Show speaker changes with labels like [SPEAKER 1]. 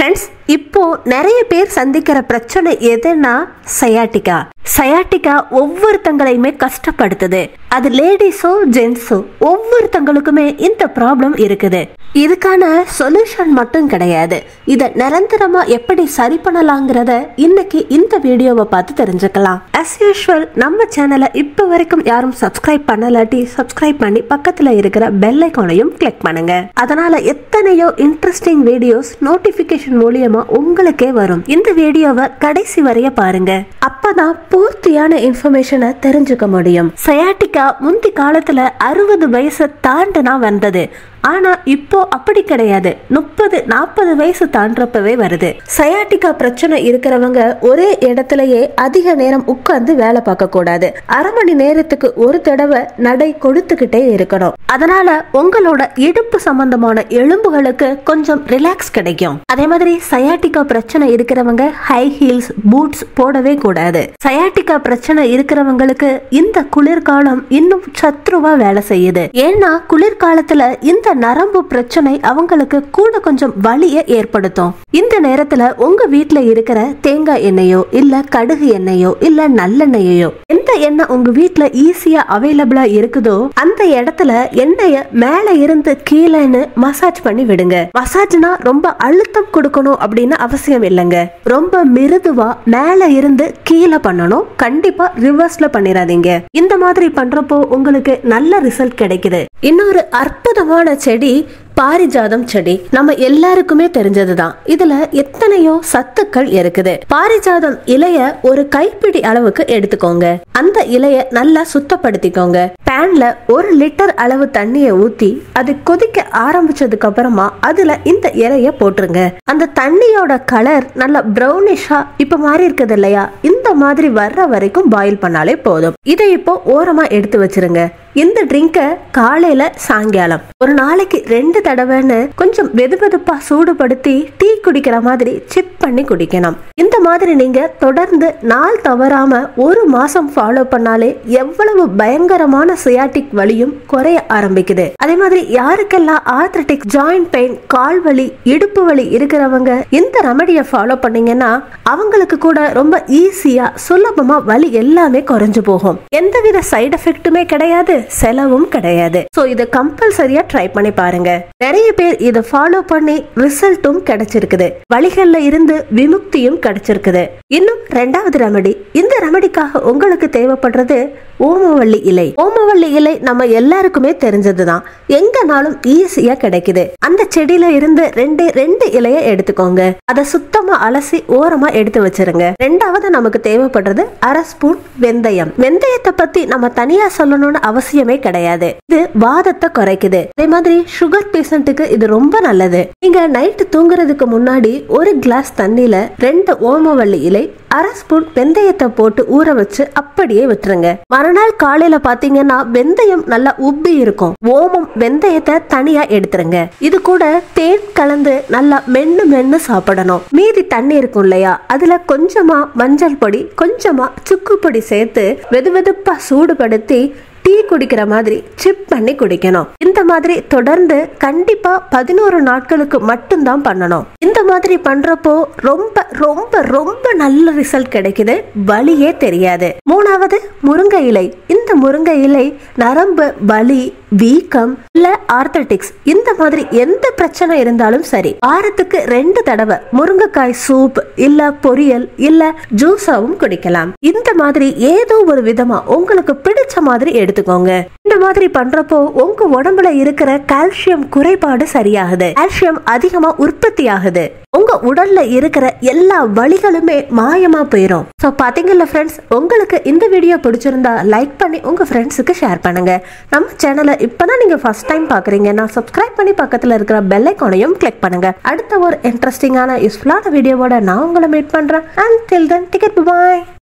[SPEAKER 1] friends இப்போ நிறைய பேர் சந்திக்கிற பிரச்சனை எதுன்னா சயாட்டிகா சயாட்டிகா ஒவ்வொருத்தங்களையுமே கஷ்டப்படுத்துது அது லேடிஸோ ஜென்ஸோ ஒவ்வொருத்தங்களுக்குமே இந்த ப்ராப்ளம் இருக்குது இதுக்கான சொல்யூஷன் மட்டும் கிடையாது இதை நிரந்தரமா எப்படி சரி பண்ணலாங்கிறத இன்னைக்கு இந்த வீடியோவை பார்த்து தெரிஞ்சுக்கலாம் அஸ் யூஷுவல் நம்ம சேனலை இப்போ வரைக்கும் யாரும் சப்ஸ்கிரைப் பண்ணலாட்டி சப்ஸ்கிரைப் பண்ணி பக்கத்துல இருக்கிற பெல் ஐக்கானையும் கிளிக் பண்ணுங்க அதனால எத்தனையோ இன்ட்ரெஸ்டிங் வீடியோஸ் நோட்டிபிகேஷன் மூலியமா உங்களுக்கே வரும் இந்த வீடியோவை கடைசி வரைய பாருங்க அப்பதான் பூர்த்தியான இன்ஃபர்மேஷனை தெரிஞ்சுக்க முடியும் சயாட்டிக்கா முந்தி காலத்துல அறுபது வயசு தாண்டுனா வந்தது ஆனா இப்போ அப்படி கிடையாது முப்பது நாற்பது வயசு தாண்டப்பவே வருது சயாட்டிக்கா பிரச்சனை இருக்கிறவங்க ஒரே இடத்துலயே அதிக நேரம் உட்கார்ந்து வேலை பார்க்க கூடாது அரை மணி நேரத்துக்கு ஒரு தடவை நடை கொடுத்துக்கிட்டே இருக்கணும் அதனால உங்களோட இடுப்பு சம்பந்தமான எலும்புகளுக்கு கொஞ்சம் ரிலாக்ஸ் கிடைக்கும் அதே மாதிரி சயாட்டிக்கா பிரச்சனை இருக்கிறவங்க ஹை ஹீல்ஸ் பூட்ஸ் போடவே கூடாது சயாட்டிக்கா பிரச்சனை இருக்கிறவங்களுக்கு இந்த குளிர்காலம் இன்னும் சத்ருவா வேலை செய்யுது ஏன்னா குளிர்காலத்துல இந்த நரம்பு பிரச்சனை அவங்களுக்கு கூட கொஞ்சம் வலியை ஏற்படுத்தும் இந்த நேரத்துல உங்க வீட்ல இருக்கிற தேங்காய் எண்ணெயோ இல்ல கடுகு எண்ணெயோ இல்ல நல்லெண்ணெயோ எந்த எண்ணெய் உங்க வீட்ல ஈஸியா அவைலபிளா இருக்குதோ அந்த இடத்துல எண்ணெய மேல இருந்து கீழேன்னு மசாஜ் பண்ணி விடுங்க மசாஜ்னா ரொம்ப அழுத்தம் கொடுக்கணும் அப்படின்னு அவசியம் இல்லைங்க ரொம்ப மிருதுவா மேல இருந்து கீழே பண்ணணும் கண்டிப்பா ரிவர்ஸ்ல பண்ணிடாதீங்க இந்த மாதிரி பண்றப்போ உங்களுக்கு நல்ல ரிசல்ட் கிடைக்குது இன்னொரு அற்புதமான செடி பாரிஜாதம் செடி நம்ம எல்லாருக்குமே தெரிஞ்சதுதான் இதுல எத்தனையோ சத்துக்கள் இருக்குது பாரிஜாதம் இலைய ஒரு கைப்பிடி அளவுக்கு எடுத்துக்கோங்க அந்த இலைய நல்லா சுத்தப்படுத்திக்கோங்க பேன்ல ஒரு லிட்டர் அளவு தண்ணிய ஊத்தி அது கொதிக்க ஆரம்பிச்சதுக்கு அப்புறமா அதுல இந்த இலைய போட்டுருங்க அந்த தண்ணியோட கலர் நல்லா ப்ரௌனிஷா இப்ப மாறி இருக்குது இல்லையா இந்த மாதிரி வர்ற வரைக்கும் பாயில் பண்ணாலே போதும் இதை இப்போ ஓரமா எடுத்து வச்சிருங்க இந்த ட்ரிங்க காலையில சாயங்காலம் ஒரு நாளைக்கு ரெண்டு தடவைன்னு கொஞ்சம் வெதுவெதுப்பா சூடுபடுத்தி டீ குடிக்கிற மாதிரி சிப் பண்ணி குடிக்கணும் இந்த மாதிரி நீங்க தொடர்ந்து நாள் தவறாம ஒரு மாசம் ஃபாலோ பண்ணாலே எவ்வளவு பயங்கரமான சியாட்டிக் வலியும் குறைய ஆரம்பிக்குது அதே மாதிரி யாருக்கெல்லாம் ஆர்த்ரட்டிக் ஜாயிண்ட் பெயின் கால் வலி இடுப்பு வலி இருக்கிறவங்க இந்த ரெமடியை ஃபாலோ பண்ணீங்கன்னா அவங்களுக்கு கூட ரொம்ப ஈஸியா சுலபமா வலி எல்லாமே குறைஞ்சு போகும் எந்தவித சைடு எஃபெக்ட்டுமே கிடையாது செலவும் கிடையாது சோ இதை கம்பல்சரியா ட்ரை பண்ணி பாருங்க நிறைய பேர் இதை ஃபாலோ பண்ணி ரிசல்ட்டும் கிடைச்சிருக்குது வழிகள்ல இருந்து விமுக்தியும் கிடைச்சிருக்குது இன்னும் ரெண்டாவது ரெமடி இந்த ரெமடிக்காக உங்களுக்கு தேவைப்படுறது ஓமவல்லி இலை ஓமவல்லி இலை நம்ம எல்லாருக்குமே தெரிஞ்சதுதான் எங்கனாலும் ஈஸியா கிடைக்குது அந்த செடியில இருந்து ரெண்டு ரெண்டு இலைய எடுத்துக்கோங்க அதை சுத்தமா அலசி ஓரமா எடுத்து வச்சிருங்க ரெண்டாவது நமக்கு தேவைப்படுறது அரை ஸ்பூன் வெந்தயம் வெந்தயத்தை பத்தி நம்ம தனியா சொல்லணும்னு அவசியமே கிடையாது இது வாதத்தை குறைக்குது அதே மாதிரி சுகர் பேஷண்ட்டுக்கு இது ரொம்ப நல்லது நீங்க நைட்டு தூங்குறதுக்கு முன்னாடி ஒரு கிளாஸ் தண்ணியில ரெண்டு ஓமவல்லி இலை அரை ஸ்பூன் வெந்தயத்தை போட்டு ஊற வச்சு அப்படியே விட்டுருங்க மறுநாள் காலையில பாத்தீங்கன்னா வெந்தயம் நல்லா உப்பி இருக்கும் ஓமம் வெந்தயத்தை தனியா எடுத்துருங்க இது கூட தேன் கலந்து நல்லா மென்னு மென்னு சாப்பிடணும் மீதி தண்ணி இருக்கும் இல்லையா அதுல கொஞ்சமா மஞ்சள் பொடி கொஞ்சமா சுக்கு பொடி சேர்த்து வெது வெதுப்பா சூடுபடுத்தி டீ குடிக்கிற மாதிரி சிப் பண்ணி குடிக்கணும் இந்த மாதிரி தொடர்ந்து கண்டிப்பா பதினோரு நாட்களுக்கு மட்டும்தான் பண்ணணும் இந்த மாதிரி பண்றப்போ ரொம்ப ரொம்ப ரொம்ப நல்ல ரிசல்ட் கிடைக்குது வலியே தெரியாது மூணாவது முருங்கை இலை இந்த முருங்கை இலை நரம்பு வலி வீக்கம் இல்ல ஆர்த்தட்டிக்ஸ் இந்த மாதிரி எந்த பிரச்சனை இருந்தாலும் சரி வாரத்துக்கு ரெண்டு தடவை முருங்கைக்காய் சூப் இல்ல பொரியல் இல்ல ஜூஸாவும் குடிக்கலாம் இந்த மாதிரி ஏதோ ஒரு விதமா உங்களுக்கு பிடிச்ச மாதிரி எடுத்துக்கோங்க இந்த மாதிரி பண்றப்போ உங்க உடம்புல இருக்கிற கால்சியம் குறைபாடு சரியாகுது கால்சியம் அதிகமா உற்பத்தி ஆகுது உங்க உடல்ல இருக்கிற எல்லா வலிகளுமே மாயமா போயிடும் சோ பாத்தீங்கல்ல ஃப்ரெண்ட்ஸ் உங்களுக்கு இந்த வீடியோ பிடிச்சிருந்தா லைக் பண்ணி உங்க ஃப்ரெண்ட்ஸுக்கு ஷேர் பண்ணுங்க நம்ம சேனலை இப்பதான் நீங்க ஃபர்ஸ்ட் டைம் பாக்குறீங்கன்னா சப்ஸ்கிரைப் பண்ணி பக்கத்துல இருக்கிற பெல் ஐக்கானையும் கிளிக் பண்ணுங்க அடுத்த ஒரு இன்ட்ரெஸ்டிங்கான யூஸ்ஃபுல்லான வீடியோவோட நான் உங்களை மீட் பண்றேன் and till then ticket bye